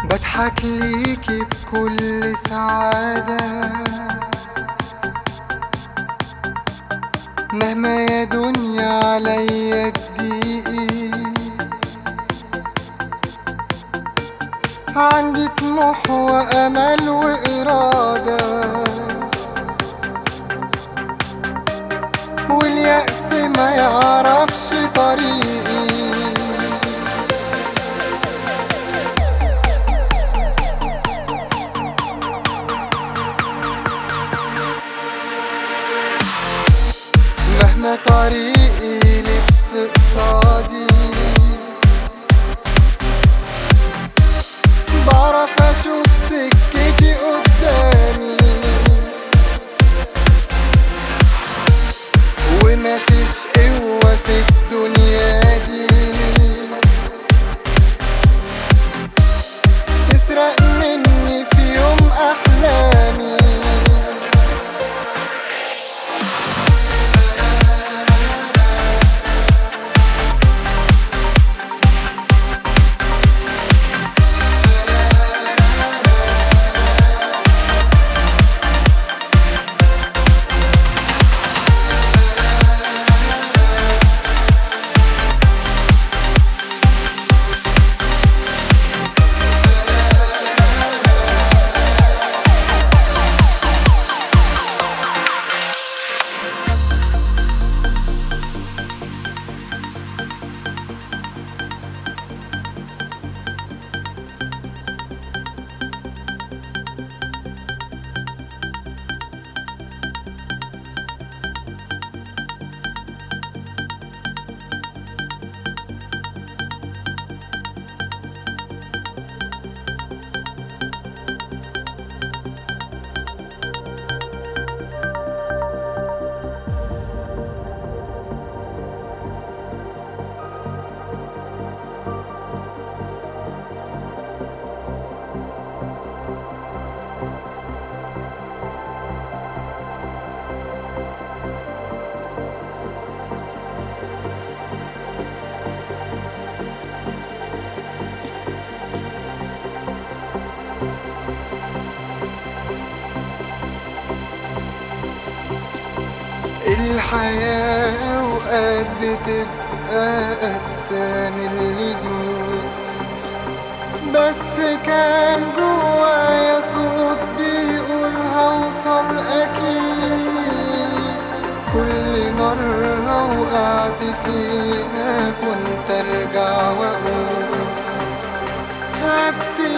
بضحك ليكي بكل سعادة مهما يا دنيا عليا تضيقي عندي طموح وأمل وإرادة واليأس ما يعرفش طريقي مهما طريقي يلف قصادي بعرف اشوف سكتي قدامي ومفيش قوة في الدنيا دي تسرق مني في يوم احلامي الحياة أوقات بتبقى أقسى من اللزوم بس كان جوايا صوت بيقول هوصل أكيد كل مرة وقعت فيها كنت أرجع وأقول هبتدي